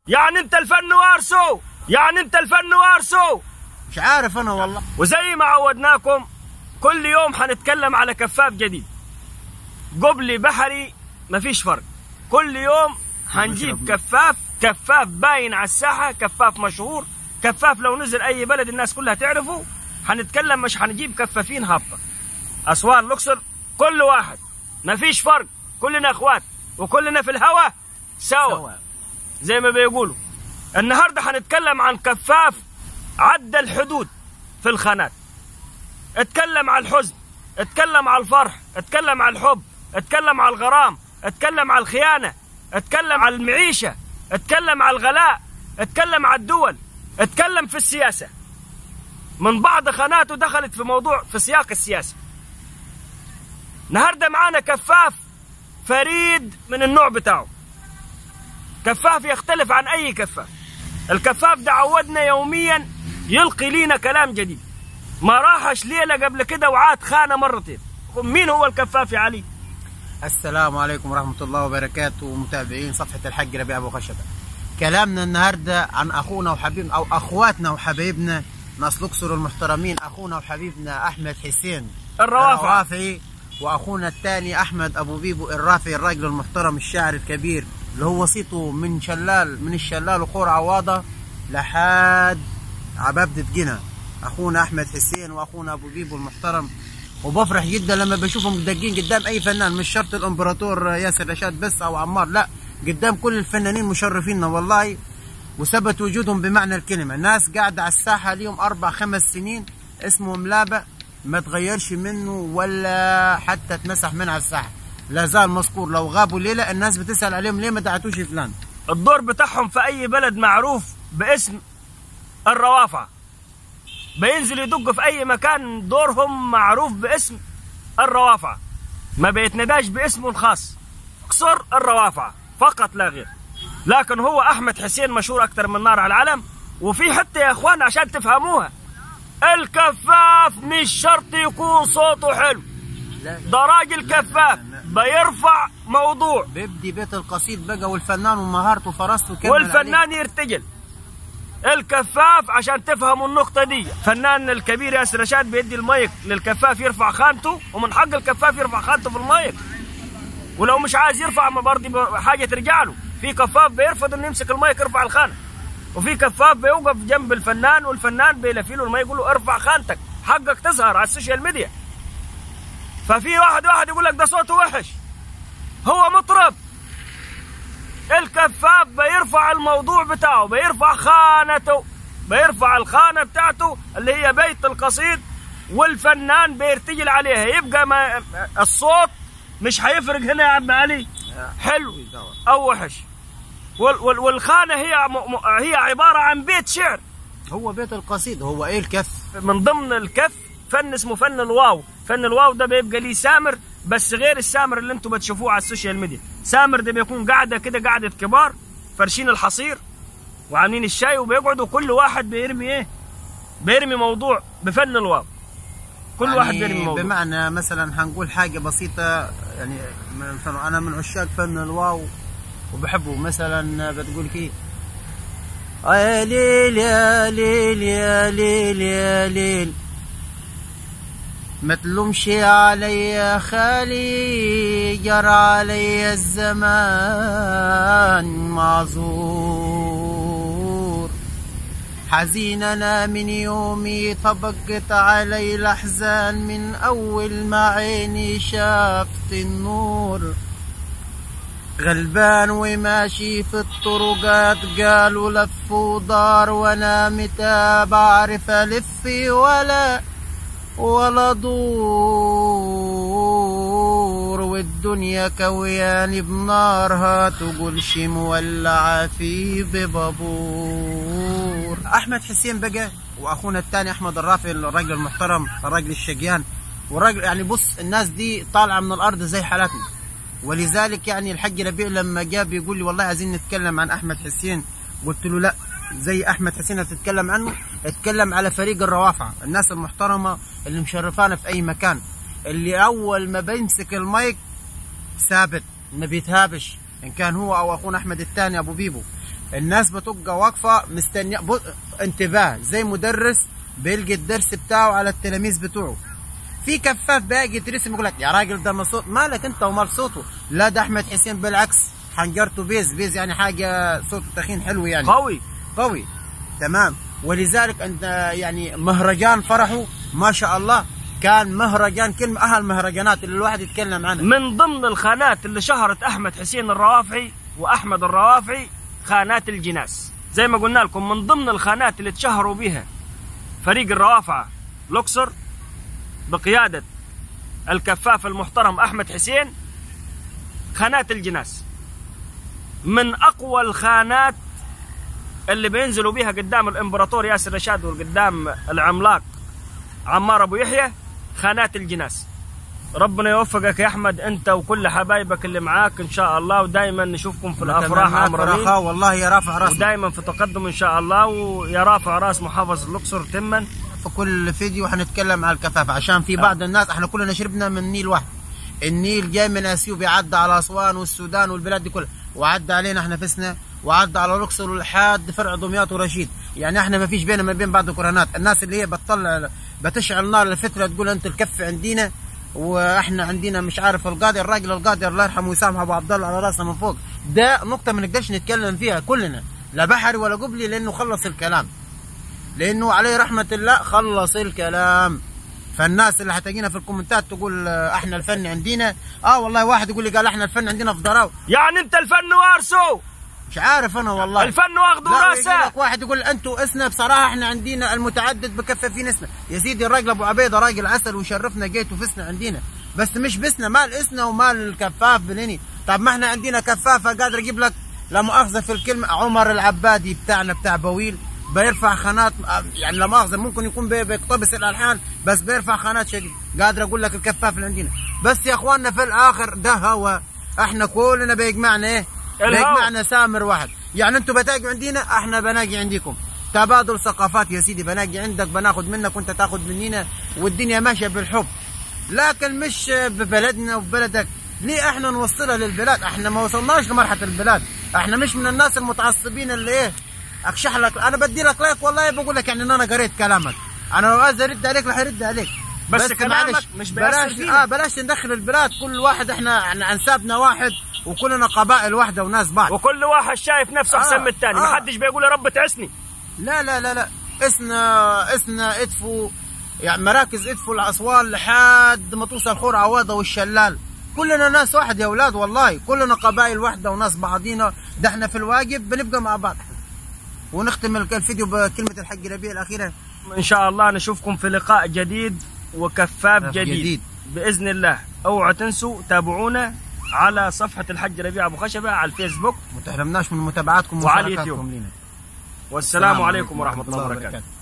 يعني انت الفن وارثه يعني انت الفن وارثه مش عارف انا والله وزي ما عودناكم كل يوم هنتكلم على كفاف جديد قبلي بحري مفيش فرق كل يوم هنجيب كفاف كفاف باين على الساحة كفاف مشهور كفاف لو نزل أي بلد الناس كلها تعرفه هنتكلم مش هنجيب كفافين هابطة أسوان الأقصر كل واحد مفيش فرق كلنا أخوات وكلنا في الهوا سوا, سوا. زي ما بيقولوا النهاردة هنتكلم عن كفاف عدى الحدود في الخانات اتكلم على الحزن اتكلم على الفرح اتكلم على الحب اتكلم على الغرام اتكلم على الخيانة اتكلم على المعيشة اتكلم على الغلاء اتكلم على الدول اتكلم في السياسة من بعض خاناته دخلت في موضوع في سياق السياسة النهارده معانا كفاف فريد من النوع بتاعه كفاف يختلف عن اي كفاف الكفاف ده عودنا يوميا يلقي لينا كلام جديد ما راحش ليله قبل كده وعاد خانه مرتين مين هو الكفاف يا علي السلام عليكم ورحمة الله وبركاته متابعين صفحة الحج ربيع أبو خشبة كلامنا النهاردة عن أخونا وحبيبنا أو أخواتنا وحبايبنا ناس الأقصر المحترمين أخونا وحبيبنا أحمد حسين الروافع الرافعي وأخونا الثاني أحمد أبو بيبو الرافعي الراجل المحترم الشاعر الكبير اللي هو وسيطه من شلال من الشلال وخور عواضة لحد عبابدة جنة أخونا أحمد حسين وأخونا أبو بيبو المحترم وبفرح جدا لما بشوفهم داقين قدام اي فنان مش شرط الامبراطور ياسر رشاد بس او عمار لا قدام كل الفنانين مشرفيننا والله وثبت وجودهم بمعنى الكلمه ناس قاعده على الساحه ليهم اربع خمس سنين اسمهم لابع ما تغيرش منه ولا حتى اتمسح من على الساحه لا زال مذكور لو غابوا ليله الناس بتسال عليهم ليه ما دعتوش فلان الدور بتاعهم في اي بلد معروف باسم الروافع بينزل يدق في اي مكان دورهم معروف باسم الروافع ما بيتنداش باسمه الخاص اقصر الروافع فقط لا غير لكن هو احمد حسين مشهور اكثر من نار على العلم وفي حتى يا اخوان عشان تفهموها الكفاف مش شرط يكون صوته حلو ده راجل كفاف بيرفع موضوع بيبدي بيت القصيد بقى والفنان ومهارته وفرسته كمل والفنان يرتجل الكفاف عشان تفهموا النقطة دي فنان الكبير ياسر رشاد بيدي المايك للكفاف يرفع خانته ومن حق الكفاف يرفع خانته في المايك ولو مش عايز يرفع ما برضه حاجة ترجع له في كفاف بيرفض انه يمسك المايك يرفع الخانة وفي كفاف بيوقف جنب الفنان والفنان بيلفي له المايك يقول له ارفع خانتك حقك تظهر على السوشيال ميديا ففي واحد واحد يقول لك ده صوته وحش هو مطرب الكفاف بيرفع الموضوع بتاعه بيرفع خانته بيرفع الخانة بتاعته اللي هي بيت القصيد والفنان بيرتجل عليها يبقى ما الصوت مش هيفرق هنا يا عم علي حلو او وحش والخانة هي هي عبارة عن بيت شعر هو بيت القصيد هو ايه الكف من ضمن الكف فن اسمه فن الواو فن الواو ده بيبقى ليه سامر بس غير السامر اللي انتم بتشوفوه على السوشيال ميديا سامر ده بيكون قاعده كده قاعده كبار فرشين الحصير وعاملين الشاي وبيقعدوا كل واحد بيرمي ايه بيرمي موضوع بفن الواو كل يعني واحد بيرمي موضوع بمعنى مثلا هنقول حاجه بسيطه يعني انا من عشاق فن الواو وبحبه مثلا بتقول فيه يا ليل يا ليل يا ليل يا ليل ما تلومش علي يا خالي جرى علي الزمان معذور حزين انا من يومي طبقت علي الاحزان من اول ما عيني شافت النور غلبان وماشي في الطرقات قالوا لف ودار وانا متى بعرف الف ولا ولا دور والدنيا كوياني بنارها تقولش مولعة في ببابور أحمد حسين بقى وأخونا الثاني أحمد الرافي الراجل المحترم الراجل الشقيان والراجل يعني بص الناس دي طالعة من الأرض زي حالاتنا ولذلك يعني الحاج ربيع لما جاء بيقول لي والله عايزين نتكلم عن أحمد حسين قلت له لا زي احمد حسين تتكلم عنه اتكلم على فريق الروافع الناس المحترمه اللي مشرفانا في اي مكان اللي اول ما بيمسك المايك ثابت ما بيتهابش ان كان هو او اخونا احمد الثاني ابو بيبو الناس بتبقى واقفه مستنيه ب- انتباه زي مدرس بيلقي الدرس بتاعه على التلاميذ بتوعه في كفاف باقي يترسم يقول لك يا راجل ده مصوت مالك انت ومال صوته لا ده احمد حسين بالعكس حنجرته بيز بيز يعني حاجه صوته تخين حلو يعني قوي قوي تمام ولذلك انت يعني مهرجان فرحه ما شاء الله كان مهرجان كلمه اهل مهرجانات اللي الواحد يتكلم عنها من ضمن الخانات اللي شهرت احمد حسين الروافعي واحمد الروافعي خانات الجناس زي ما قلنا لكم من ضمن الخانات اللي تشهروا بها فريق الروافعه لوكسر بقياده الكفاف المحترم احمد حسين خانات الجناس من اقوى الخانات اللي بينزلوا بيها قدام الامبراطور ياسر رشاد وقدام العملاق عمار ابو يحيى خانات الجناس ربنا يوفقك يا احمد انت وكل حبايبك اللي معاك ان شاء الله ودائما نشوفكم في الافراح نتمنى لك عمرانين رخاء والله يا رافع راسنا ودائما في تقدم ان شاء الله ويا رافع راس محافظ الاقصر تما في كل فيديو حنتكلم على الكفاف عشان في بعض الناس احنا كلنا شربنا من نيل واحد النيل جاي من اثيوبيا عدى على اسوان والسودان والبلاد دي كلها وعدى علينا احنا فسنا وعدى على الاقصر لحد فرع دمياط ورشيد يعني احنا ما فيش بيننا ما بين بعض كرهانات الناس اللي هي بتطلع بتشعل نار لفتره تقول انت الكف عندنا واحنا عندنا مش عارف القاضي الراجل القاضي الله يرحمه ويسامحه ابو عبد الله على راسنا من فوق ده نقطه ما نقدرش نتكلم فيها كلنا لا بحري ولا قبلي لانه خلص الكلام لانه عليه رحمه الله خلص الكلام فالناس اللي هتجينا في الكومنتات تقول آه، احنا الفن عندنا اه والله واحد يقول لي قال احنا الفن عندنا في ضراو يعني انت الفن وارثه مش عارف انا والله الفن واخده لا يجي راسه لك واحد يقول انتوا اسنا بصراحه احنا عندنا المتعدد بكفافين اسنا يا سيدي الراجل ابو عبيده راجل عسل وشرفنا جيت وفسنا عندنا بس مش بسنا مال اسنا ومال الكفاف بليني طب ما احنا عندنا كفافه قادر اجيب لك لا مؤاخذه في الكلمه عمر العبادي بتاعنا بتاع بويل بيرفع خانات يعني لا مؤاخذه ممكن يكون بي- بيقتبس الالحان بس بيرفع خانات شديد قادر اقول لك الكفاف اللي عندنا بس يا اخواننا في الاخر ده هوا احنا كلنا بيجمعنا ايه الهوا. بيجمعنا سامر واحد يعني انتوا بتاجوا عندنا احنا بناجي عندكم تبادل ثقافات يا سيدي بناجي عندك بناخد منك وانت تاخد مننا والدنيا ماشيه بالحب لكن مش ببلدنا وبلدك ليه احنا نوصلها للبلاد احنا ما وصلناش لمرحله البلاد احنا مش من الناس المتعصبين اللي ايه اكشح لك انا بدي لك لايك والله بقول لك يعني ان انا قريت كلامك انا لو عايز ارد عليك رح ارد عليك بس كلامك معلش، مش بيأثر بلاش فينا. اه بلاش ندخل البلاد كل واحد احنا احنا انسابنا واحد وكلنا قبائل واحده وناس بعض وكل واحد شايف نفسه آه، احسن من الثاني آه. ما حدش بيقول يا رب تعسني لا لا لا لا اسنا اسنا ادفوا يعني مراكز ادفوا الاسوان لحد ما توصل خور عواضه والشلال كلنا ناس واحد يا اولاد والله كلنا قبائل واحده وناس بعضينا ده احنا في الواجب بنبقى مع بعض ونختم الك- الفيديو بكلمه الحق ربيع الاخيره ان شاء الله نشوفكم في لقاء جديد وكفاف كفاف جديد. جديد. باذن الله اوعوا تنسوا تابعونا على صفحه الحج ربيع ابو خشبه على الفيسبوك ما تحرمناش من متابعاتكم وعلى ومشاركاتكم اليوتيوب. لنا والسلام عليكم ورحمه الله وبركاته